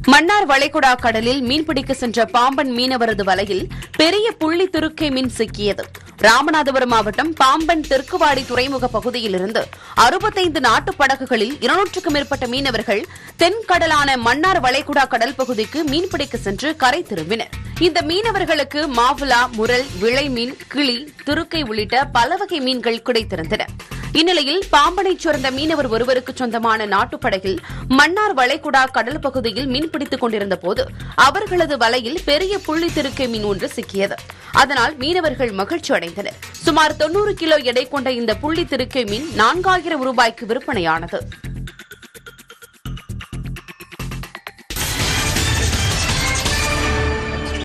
மன்னார் வளைகுடா கடலில் மீன்பிடிக்க சென்ற பாம்பன் மீனவரது வலையில் பெரிய புள்ளி துருக்கை மீன் சிக்கியது ராமநாதபுரம் மாவட்டம் பாம்பன் தெற்குவாடி துறைமுக பகுதியிலிருந்து அறுபத்தைந்து நாட்டு படகுகளில் இருநூற்றுக்கும் மேற்பட்ட மீனவர்கள் தென்கடலான மன்னார் வளைகுடா கடல் பகுதிக்கு மீன்பிடிக்க சென்று கரை திரும்பினர் இந்த மீனவர்களுக்கு மாவுலா முரல் விளைமீன் கிளி துருக்கை உள்ளிட்ட பல வகை மீன்கள் கிடைத்திருந்தன இந்நிலையில் பாம்பனைச் சேர்ந்த மீனவர் ஒருவருக்கு சொந்தமான நாட்டுப்படகில் மன்னார் வளைகுடா கடல் பகுதியில் மீன்பிடித்துக் கொண்டிருந்த போது அவர்களது வலையில் பெரிய புள்ளி திருக்கை மீன் ஒன்று சிக்கியது அதனால் மீனவர்கள் மகிழ்ச்சி அடைந்தனர் சுமார் தொன்னூறு கிலோ எடை கொண்ட இந்த புள்ளி திருக்கை மீன் நான்காயிரம் ரூபாய்க்கு விற்பனையானது